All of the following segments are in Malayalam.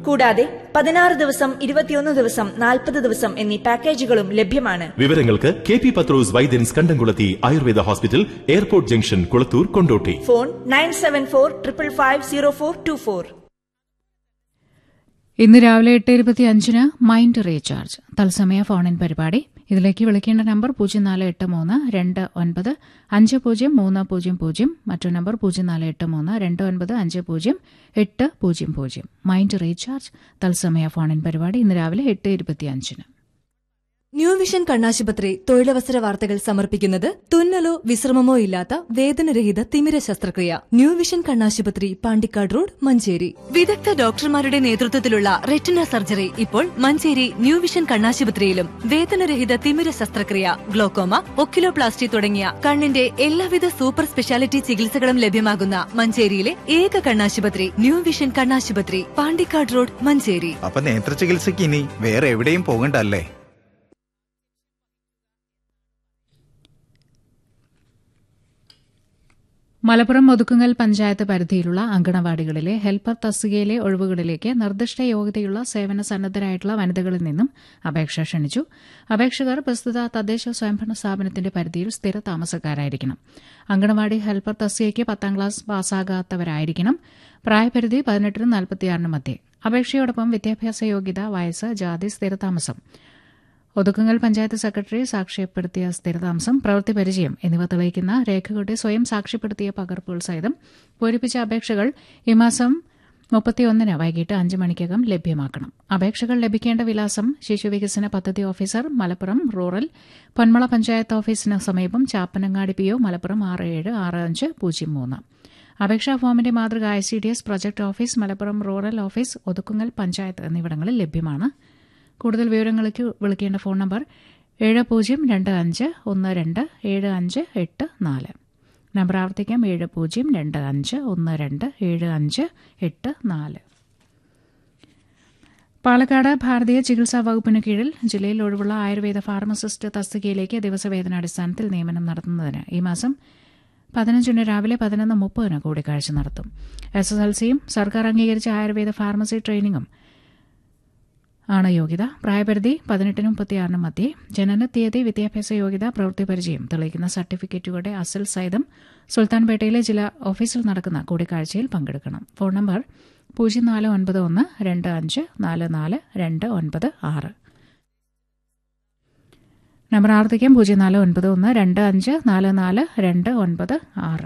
കൂടാതെ പതിനാറ് ദിവസം ഇരുപത്തിയൊന്ന് ദിവസം നാൽപ്പത് ദിവസം എന്നീ പാക്കേജുകളും ലഭ്യമാണ് വിവരങ്ങൾക്ക് K P Pathros Vaidyans Kandamkulathi Ayurveda hospital airport junction Kulathur Kondotty phone nine seven four triple five zero four two four ഇന്ന് രാവിലെ എട്ട് ഇരുപത്തി അഞ്ചിന് മൈൻഡ് റീചാർജ് തത്സമയ ഫോൺ ഇൻ പരിപാടി ഇതിലേക്ക് വിളിക്കേണ്ട നമ്പർ പൂജ്യം നാല് എട്ട് മൂന്ന് രണ്ട് ഒൻപത് അഞ്ച് പൂജ്യം മൂന്ന് പൂജ്യം പൂജ്യം മറ്റു നമ്പർ പൂജ്യം നാല് എട്ട് മൂന്ന് രണ്ട് ഒൻപത് അഞ്ച് പൂജ്യം എട്ട് പൂജ്യം പൂജ്യം മൈൻഡ് റീചാർജ് തത്സമയ ഫോൺ ഇൻ പരിപാടി ഇന്ന് രാവിലെ എട്ട് ഇരുപത്തി അഞ്ചിന് ന്യൂ വിഷൻ കണ്ണാശുപത്രി തൊഴിലവസര വാർത്തകൾ സമർപ്പിക്കുന്നത് തുന്നലോ വിശ്രമമോ ഇല്ലാത്ത വേദനരഹിത തിമിര ശസ്ത്രക്രിയ ന്യൂ വിഷൻ കണ്ണാശുപത്രി പാണ്ടിക്കാട് റോഡ് മഞ്ചേരി വിദഗ്ധ ഡോക്ടർമാരുടെ നേതൃത്വത്തിലുള്ള റെറ്റിന സർജറി ഇപ്പോൾ മഞ്ചേരി ന്യൂ വിഷൻ കണ്ണാശുപത്രിയിലും വേദനരഹിത തിമിര ശസ്ത്രക്രിയ ഗ്ലോക്കോമ ഒക്കിലോപ്ലാസ്റ്റി തുടങ്ങിയ കണ്ണിന്റെ എല്ലാവിധ സൂപ്പർ സ്പെഷ്യാലിറ്റി ചികിത്സകളും ലഭ്യമാകുന്ന മഞ്ചേരിയിലെ ഏക കണ്ണാശുപത്രി ന്യൂ വിഷൻ കണ്ണാശുപത്രി പാണ്ടിക്കാട് റോഡ് മഞ്ചേരി അപ്പൊ നേത്ര ചികിത്സയ്ക്ക് ഇനി വേറെ എവിടെയും പോകണ്ടല്ലേ മലപ്പുറം ഒതുക്കുങ്ങൽ പഞ്ചായത്ത് പരിധിയിലുള്ള അങ്കണവാടികളിലെ ഹെൽപ്പർ തസ്തികയിലെ ഒഴിവുകളിലേക്ക് നിർദ്ദിഷ്ട യോഗ്യതയുള്ള സേവന സന്നദ്ധരായിട്ടുള്ള വനിതകളിൽ നിന്നും അപേക്ഷ ക്ഷണിച്ചു അപേക്ഷകർ പ്രസ്തുത തദ്ദേശ സ്വയംഭരണ സ്ഥാപനത്തിന്റെ പരിധിയിൽ സ്ഥിര താമസക്കാരായിരിക്കണം അങ്കണവാടി ഹെൽപ്പർ തസ്തികയ്ക്ക് പത്താം ക്ലാസ് പാസ്സാകാത്തവരായിരിക്കണം പ്രായപരിധി പതിനെട്ടിനും നാൽപ്പത്തിയാറിനും മധ്യേ അപേക്ഷയോടൊപ്പം വിദ്യാഭ്യാസ യോഗ്യത വയസ്സ് ജാതി സ്ഥിരതാമസം ഒതുക്കുങ്ങൽ പഞ്ചായത്ത് സെക്രട്ടറി സാക്ഷ്യപ്പെടുത്തിയ സ്ഥിരതാമസം പ്രവൃത്തി പരിചയം എന്നിവ തെളിയിക്കുന്ന രേഖകളുടെ സ്വയം സാക്ഷ്യപ്പെടുത്തിയ പകർപ്പുകൾ സഹിതം പൂരിപ്പിച്ച അപേക്ഷകൾ ഈ മാസം മുപ്പത്തിയൊന്നിന് വൈകിട്ട് അഞ്ച് മണിക്കകം ലഭ്യമാക്കണം അപേക്ഷകൾ ലഭിക്കേണ്ട വിലാസം ശിശുവികസന പദ്ധതി ഓഫീസർ മലപ്പുറം റൂറൽ പൊന്മള പഞ്ചായത്ത് ഓഫീസിന് സമീപം ചാപ്പനങ്ങാടി പി ഒ മലപ്പുറം ആറ് ഏഴ് ആറ് അഞ്ച് പൂജ്യം മൂന്ന് അപേക്ഷാ ഫോമിന്റെ മാതൃക I C D S project office Malappuram rural office Othukkungal panchayat എന്നിവിടങ്ങളിൽ ലഭ്യമാണ് കൂടുതൽ വിവരങ്ങൾക്ക് വിളിക്കേണ്ട ഫോൺ നമ്പർ ഏഴ് പൂജ്യം രണ്ട് അഞ്ച് ഒന്ന് രണ്ട് ഏഴ് അഞ്ച് എട്ട് നാല് നമ്പർ ആവർത്തിക്കാം ഏഴ് പൂജ്യം രണ്ട് അഞ്ച് ഒന്ന് രണ്ട് ഏഴ് അഞ്ച് എട്ട് നാല് പാലക്കാട് ഭാരതീയ ചികിത്സാ വകുപ്പിന് കീഴിൽ ജില്ലയിൽ ഒഴിവുള്ള ആയുർവേദ ഫാർമസിസ്റ്റ് തസ്തികയിലേക്ക് ദിവസവേതനാടിസ്ഥാനത്തിൽ നിയമനം നടത്തുന്നതിന് ഈ മാസം പതിനഞ്ചിന് രാവിലെ പതിനൊന്ന് മുപ്പതിന് കൂടിക്കാഴ്ച നടത്തും എസ് എസ് എൽ സിയും സർക്കാർ അംഗീകരിച്ച ആയുർവേദ ഫാർമസി ട്രെയിനിങ്ങും ആണ് യോഗ്യത പ്രായപരിധി പതിനെട്ടിനും മുപ്പത്തിയാറിനും മധ്യേ ജനന തീയതി വിദ്യാഭ്യാസ യോഗ്യത പ്രവൃത്തി പരിചയം തെളിയിക്കുന്ന സർട്ടിഫിക്കറ്റുകളുടെ അസൽ സഹിതം സുൽത്താൻപേട്ടയിലെ ജില്ലാ ഓഫീസിൽ നടക്കുന്ന കൂടിക്കാഴ്ചയിൽ പങ്കെടുക്കണം ഫോൺ നമ്പർ പൂജ്യം നാല് ഒൻപത് ഒന്ന് രണ്ട് അഞ്ച് നാല് നാല് രണ്ട് ഒൻപത് ആറ് നമ്പർ ആവർത്തിക്കാം പൂജ്യം നാല് ഒൻപത് ഒന്ന് രണ്ട് അഞ്ച് നാല് നാല് രണ്ട് ഒൻപത് ആറ്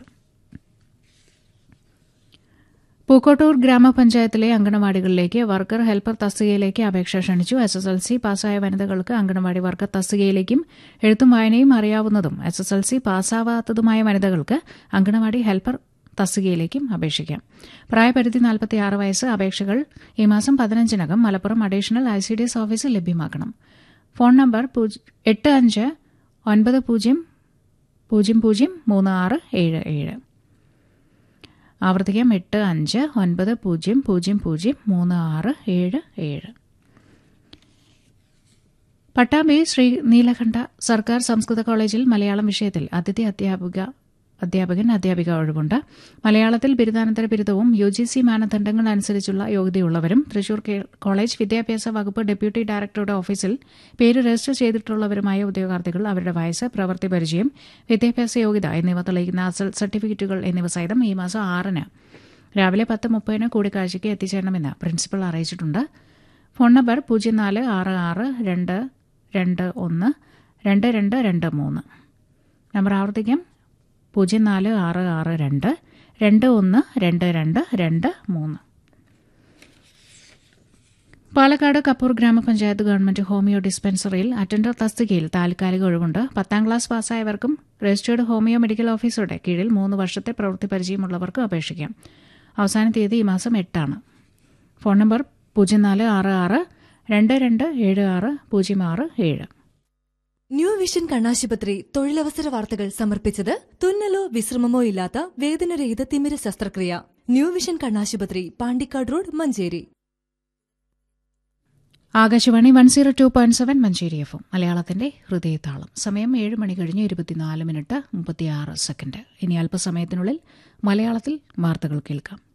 പൂക്കോട്ടൂർ ഗ്രാമപഞ്ചായത്തിലെ അങ്കണവാടികളിലേക്ക് വർക്കർ ഹെൽപ്പർ തസ്തികയിലേക്ക് അപേക്ഷ ക്ഷണിച്ചു എസ് എസ് എൽ സി പാസ്സായ വനിതകൾക്ക് അങ്കണവാടി വർക്കർ തസ്തികയിലേക്കും എഴുത്തും വായനയും അറിയാവുന്നതും എസ് എസ് എൽ സി പാസ്സാവാത്തതുമായ വനിതകൾക്ക് അങ്കണവാടി ഹെൽപ്പർ തസ്തികയിലേക്കും അപേക്ഷിക്കാം പ്രായപരിധി നാൽപ്പത്തിയാറ് വയസ്സ് അപേക്ഷകൾ ഈ മാസം പതിനഞ്ചിനകം Malappuram additional I C D S ഓഫീസിൽ ലഭ്യമാക്കണം ഫോൺ നമ്പർ എട്ട് അഞ്ച് ഒൻപത് പൂജ്യം പൂജ്യം പൂജ്യം മൂന്ന് ആറ് ഏഴ് ഏഴ് ആവർത്തിക്കാം എട്ട് അഞ്ച് ഒൻപത് പൂജ്യം പൂജ്യം പൂജ്യം മൂന്ന് ആറ് ഏഴ് ഏഴ് പട്ടാമ്പി ശ്രീ നീലകണ്ഠ സർക്കാർ സംസ്കൃത കോളേജിൽ മലയാളം വിഷയത്തിൽ അതിഥി അധ്യാപിക അധ്യാപകൻ അധ്യാപിക ഒഴിവുണ്ട് മലയാളത്തിൽ ബിരുദാനന്തര ബിരുദവും യു ജി സി മാനദണ്ഡങ്ങൾ അനുസരിച്ചുള്ള യോഗ്യതയുള്ളവരും തൃശൂർ കോളേജ് വിദ്യാഭ്യാസ വകുപ്പ് ഡെപ്യൂട്ടി ഡയറക്ടറുടെ ഓഫീസിൽ പേര് രജിസ്റ്റർ ചെയ്തിട്ടുള്ളവരുമായ ഉദ്യോഗാർത്ഥികൾ അവരുടെ വയസ്സ് പ്രവൃത്തി പരിചയം വിദ്യാഭ്യാസ യോഗ്യത എന്നിവ തെളിയിക്കുന്ന അസൽ സർട്ടിഫിക്കറ്റുകൾ എന്നിവ സഹിതം ഈ മാസം ആറിന് രാവിലെ പത്ത് മുപ്പതിന് കൂടിക്കാഴ്ചയ്ക്ക് എത്തിച്ചേരണമെന്ന് പ്രിൻസിപ്പൽ അറിയിച്ചിട്ടുണ്ട് ഫോൺ നമ്പർ പൂജ്യം നാല് ആറ് ആറ് രണ്ട് രണ്ട് ഒന്ന് രണ്ട് രണ്ട് രണ്ട് മൂന്ന് നമ്പർ ആവർത്തിക്കാം പൂജ്യം നാല് ആറ് ആറ് രണ്ട് രണ്ട് ഒന്ന് രണ്ട് രണ്ട് രണ്ട് മൂന്ന് പാലക്കാട് കപ്പൂർ ഗ്രാമപഞ്ചായത്ത് ഗവൺമെന്റ് ഹോമിയോ ഡിസ്പെൻസറിയിൽ അറ്റൻഡർ തസ്തികയിൽ താൽക്കാലിക ഒഴിവുണ്ട് പത്താം ക്ലാസ് പാസ്സായവർക്കും രജിസ്റ്റേർഡ് ഹോമിയോ മെഡിക്കൽ ഓഫീസറുടെ കീഴിൽ മൂന്ന് വർഷത്തെ പ്രവൃത്തി പരിചയമുള്ളവർക്കും അപേക്ഷിക്കാം അവസാന തീയതി ഈ മാസം എട്ടാണ് ഫോൺ നമ്പർ പൂജ്യം നാല് ആറ് ആറ് രണ്ട് രണ്ട് ഏഴ് ആറ് പൂജ്യം ആറ് ഏഴ് ന്യൂ വിഷൻ കണ്ണാശുപത്രി തൊഴിലവസര വാർത്തകൾ സമർപ്പിച്ചത് തുന്നലോ വിശ്രമമോ ഇല്ലാത്ത വേദനരഹിത തിമിര ശസ്ത്രക്രിയ ന്യൂ വിഷൻ കണ്ണാശുപത്രി Pandikkad road Manjeri Akashvani one zero two point seven Manjeri F മലയാളത്തിന്റെ ഹൃദയതാളം സമയം ഏഴ് മണി കഴിഞ്ഞ് ഇരുപത്തിനാല് മിനിറ്റ് മുപ്പത്തിയാറ് സെക്കൻഡ് ഇനി അല്പസമയത്തിനുള്ളിൽ മലയാളത്തിൽ വാർത്തകൾ കേൾക്കാം